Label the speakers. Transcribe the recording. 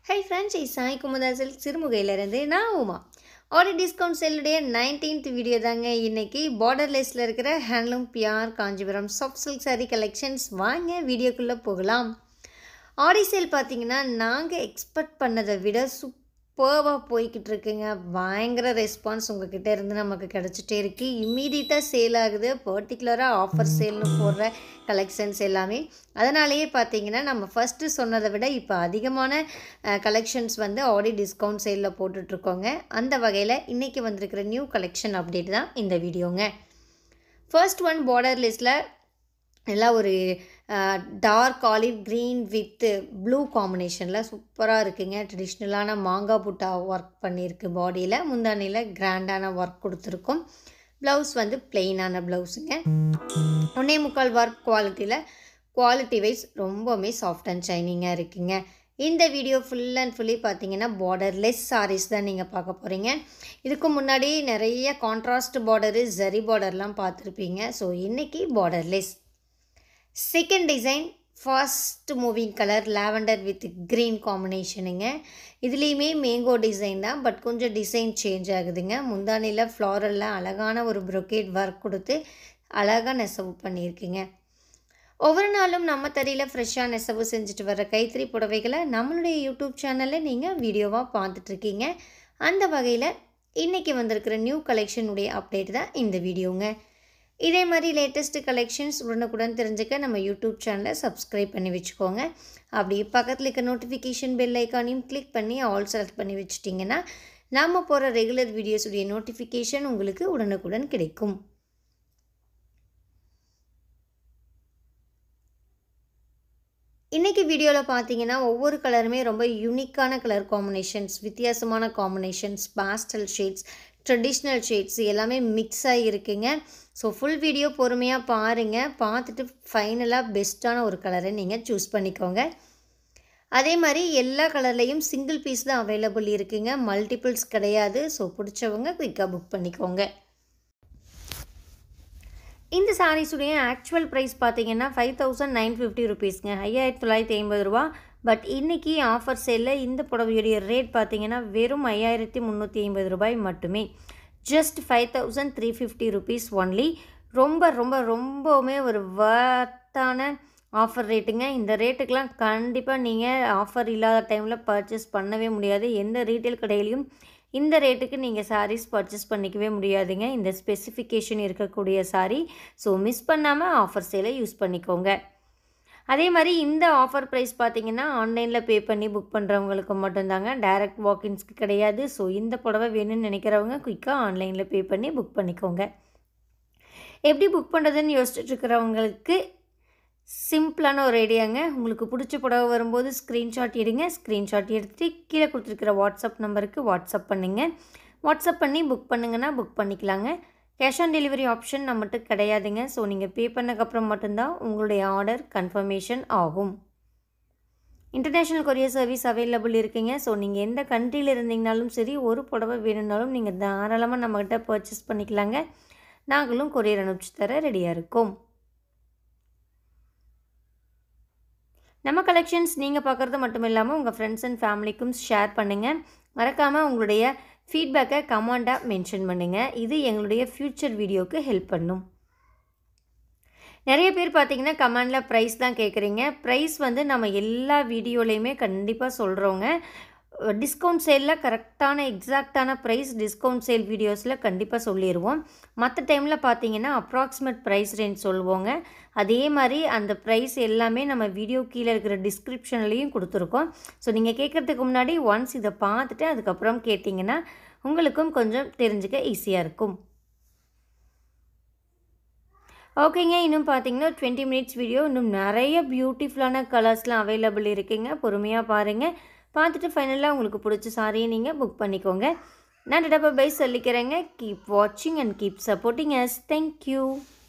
Speaker 1: high friends is Sai குமுதாசல் சிறுமுகையிலேருந்து நான் உமா ஆடி டிஸ்கவுண்ட் செல்லுடைய நைன்டீன்த் வீடியோ தாங்க இன்னைக்கு பார்டர்லெஸில் இருக்கிற handloom pure Kanchipuram soft silk sari collections வாங்க வீடியோக்குள்ளே போகலாம் ஆடி சேல் பார்த்தீங்கன்னா நாங்கள் எக்ஸ்பெக்ட் பண்ணதை விட சூப்பர்வாக போய்கிட்டு இருக்குங்க பயங்கர ரெஸ்பான்ஸ் உங்ககிட்ட இருந்து நமக்கு கிடச்சிட்டே இருக்குது இம்மீடியட்டாக சேல் ஆகுது பர்டிகுலராக ஆஃபர் சேல்னு போடுற கலெக்ஷன்ஸ் எல்லாமே அதனாலேயே பார்த்தீங்கன்னா நம்ம ஃபஸ்ட்டு சொன்னதை விட இப்போ அதிகமான கலெக்ஷன்ஸ் வந்து ஆடி டிஸ்கவுண்ட் சேலில் போட்டுட்ருக்கோங்க அந்த வகையில் இன்றைக்கி வந்திருக்கிற நியூ கலெக்ஷன் அப்டேட் தான் இந்த வீடியோங்க ஃபர்ஸ்ட் ஒன் பார்டர் லிஸ்ட்டில் எல்லாம் ஒரு dark olive green with blue காம்பினேஷனில் சூப்பராக இருக்குங்க ட்ரெடிஷ்னலான மாங்காய் புட்டா ஒர்க் பண்ணியிருக்கு பாடியில் முந்தானியில் கிராண்டான ஒர்க் கொடுத்துருக்கோம் ப்ளவுஸ் வந்து பிளெயினான ப்ளவுஸுங்க ஒன்றே முக்கால் ஒர்க் குவாலிட்டியில் குவாலிட்டி வைஸ் ரொம்பவுமே சாஃப்ட் அண்ட் ஷைனிங்காக இருக்குங்க இந்த வீடியோ ஃபுல் அண்ட் ஃபுல்லி பார்த்தீங்கன்னா பார்டர்லெஸ் சாரீஸ் தான் நீங்கள் பார்க்க போகிறீங்க இதுக்கு முன்னாடி நிறைய கான்ட்ராஸ்ட் பார்டரு ஜரி பார்டர்லாம் பார்த்துருப்பீங்க ஸோ இன்றைக்கி borderless second design first moving colour lavender with green காம்பினேஷனுங்க இதுலேயுமே மேங்கோ டிசைன் தான் பட் கொஞ்சம் டிசைன் சேஞ்ச் ஆகுதுங்க முந்தானியில் ஃப்ளாரலில் அழகான ஒரு ப்ரொக்கேட் ஒர்க் கொடுத்து அழகாக நெசவு பண்ணியிருக்குங்க ஒவ்வொரு நாளும் நம்ம தறியில் ஃப்ரெஷ்ஷாக நெசவு செஞ்சுட்டு வர கைத்தறி புடவைகளை நம்மளுடைய யூடியூப் சேனலில் நீங்கள் வீடியோவாக பார்த்துட்ருக்கீங்க அந்த வகையில் இன்றைக்கி வந்திருக்கிற நியூ கலெக்ஷனுடைய அப்டேட் தான் இந்த வீடியோங்க இதே மாதிரி லேட்டஸ்ட்டு கலெக்ஷன்ஸ் உடனுக்குடன் தெரிஞ்சுக்க நம்ம யூடியூப் சேனலை சப்ஸ்கிரைப் பண்ணி வச்சுக்கோங்க அப்படி பக்கத்தில் இருக்க நோட்டிஃபிகேஷன் பெல் ஐக்கானையும் கிளிக் பண்ணி ஆல் செலக்ட் பண்ணி வச்சுட்டிங்கன்னா நம்ம போகிற ரெகுலர் வீடியோஸுடைய நோட்டிஃபிகேஷன் உங்களுக்கு உடனுக்குடன் கிடைக்கும் இன்றைக்கி வீடியோவில் பார்த்தீங்கன்னா ஒவ்வொரு கலருமே ரொம்ப யூனிக்கான கலர் காம்பினேஷன்ஸ் வித்தியாசமான combinations pastel shades traditional shades எல்லாமே மிக்ஸ் ஆகி இருக்குங்க ஸோ ஃபுல் வீடியோ பொறுமையாக பாருங்கள் பார்த்துட்டு ஃபைனலாக பெஸ்ட்டான ஒரு கலரை நீங்கள் சூஸ் பண்ணிக்கோங்க அதே மாதிரி எல்லா கலர்லேயும் சிங்கிள் பீஸ் தான் அவைலபிள் இருக்குங்க மல்டிபிள்ஸ் கிடையாது ஸோ பிடிச்சவங்க குயிக்காக புக் பண்ணிக்கோங்க இந்த சாரீஸுடைய ஆக்சுவல் ப்ரைஸ் பார்த்தீங்கன்னா ஃபைவ் தௌசண்ட் நைன் ஃபிஃப்டி ருபீஸ்ங்க ஐயாயிரத்தி தொள்ளாயிரத்தி ஐம்பது ரூபா பட் இன்றைக்கி ஆஃபர் சேலில் இந்த புடவையுடைய ரேட் பார்த்தீங்கன்னா வெறும் ஐயாயிரத்தி முந்நூற்றி ஐம்பது ரூபாய் மட்டுமே just five thousand three fifty rupees only ரொம்ப ரொம்ப ரொம்பவுமே ஒரு வர்த்தான ஆஃபர் ரேட்டுங்க இந்த ரேட்டுக்கெலாம் கண்டிப்பாக நீங்கள் ஆஃபர் இல்லாத டைமில் பர்ச்சேஸ் பண்ணவே முடியாது எந்த ரீட்டைல் கடையிலையும் இந்த ரேட்டுக்கு நீங்கள் சாரீஸ் பர்ச்சேஸ் பண்ணிக்கவே முடியாதுங்க இந்த ஸ்பெசிஃபிகேஷன் இருக்கக்கூடிய சாரீ ஸோ மிஸ் பண்ணாமல் ஆஃபர் சேலை யூஸ் பண்ணிக்கோங்க அதே மாதிரி இந்த ஆஃபர் ப்ரைஸ் பார்த்தீங்கன்னா ஆன்லைனில் பே பண்ணி புக் பண்ணுறவங்களுக்கு மட்டும்தாங்க டைரக்ட் வாக்கின்ஸ்க்கு கிடையாது ஸோ இந்த புடவை வேணும்னு நினைக்கிறவங்க குயிக்காக ஆன்லைனில் பே பண்ணி புக் பண்ணிக்கோங்க எப்படி புக் பண்ணுறதுன்னு யோசிச்சுட்டு இருக்கிறவங்களுக்கு சிம்பிளான ஒரு ஐடியாங்க உங்களுக்கு பிடிச்ச புடவை வரும்போது ஸ்க்ரீன்ஷாட் எடுங்க ஸ்க்ரீன்ஷாட் எடுத்துகிட்டு கீழே கொடுத்துருக்கிற வாட்ஸ்அப் நம்பருக்கு வாட்ஸ்அப் பண்ணுங்க வாட்ஸ்அப் பண்ணி புக் பண்ணுங்கன்னா புக் பண்ணிக்கலாங்க கேஷ் ஆன் டெலிவரி ஆப்ஷன் நம்மகிட்ட கிடையாதுங்க ஸோ நீங்கள் பே பண்ணக்கப்புறம் மட்டும்தான் உங்களுடைய ஆர்டர் கன்ஃபர்மேஷன் ஆகும் இன்டர்நேஷ்னல் கொரியர் சர்வீஸ் அவைலபிள் இருக்குங்க ஸோ நீங்கள் எந்த கண்ட்ரியில் இருந்தீங்கனாலும் சரி ஒரு புடவை வேணும்னாலும் நீங்கள் தாராளமாக நம்மக்கிட்ட பர்ச்சேஸ் பண்ணிக்கலாங்க நாங்களும் கொரியர் அனுப்பிச்சு தர ரெடியாக இருக்கோம் நம்ம கலெக்ஷன்ஸ் நீங்கள் பார்க்குறது மட்டும் இல்லாமல் உங்கள் ஃப்ரெண்ட்ஸ் அண்ட் ஃபேமிலிக்கும் ஷேர் பண்ணுங்கள் மறக்காமல் உங்களுடைய ஃபீட்பேக்கை கமெண்டாக மென்ஷன் பண்ணுங்கள் இது எங்களுடைய ஃப்யூச்சர் வீடியோவுக்கு ஹெல்ப் பண்ணும் நிறைய பேர் பார்த்தீங்கன்னா கமெண்டில் ப்ரைஸ் தான் கேட்குறீங்க ப்ரைஸ் வந்து நம்ம எல்லா வீடியோலையுமே கண்டிப்பாக சொல்கிறோங்க டிஸ்கவுண்ட் சேலில் கரெக்டான எக்ஸாக்டான ப்ரைஸ் டிஸ்கவுண்ட் சேல் வீடியோஸில் கண்டிப்பாக சொல்லிடுவோம் மற்ற டைமில் பார்த்தீங்கன்னா அப்ராக்சிமேட் ப்ரைஸ் ரேஞ்ச் சொல்லுவோங்க அதே மாதிரி அந்த ப்ரைஸ் எல்லாமே நம்ம வீடியோ கீழே இருக்கிற டிஸ்கிரிப்ஷன்லேயும் கொடுத்துருக்கோம் ஸோ நீங்கள் கேட்குறதுக்கு முன்னாடி ஒன்ஸ் இதை பார்த்துட்டு அதுக்கப்புறம் கேட்டிங்கன்னா உங்களுக்கும் கொஞ்சம் தெரிஞ்சுக்க ஈஸியாக இருக்கும் ஓகேங்க இன்னும் பார்த்தீங்கன்னா டுவெண்ட்டி மினிட்ஸ் வீடியோ இன்னும் நிறைய பியூட்டிஃபுல்லான கலர்ஸ்லாம் அவைலபிள் இருக்குங்க பொறுமையாக பாருங்கள் பார்த்துட்டு ஃபைனலாக உங்களுக்கு பிடிச்ச சாரியை நீங்கள் புக் பண்ணிக்கோங்க நான் டப்பா பை சொல்லிக்கிறேங்க கீப் வாட்சிங் அண்ட் கீப் சப்போர்ட்டிங் எஸ் தேங்க்யூ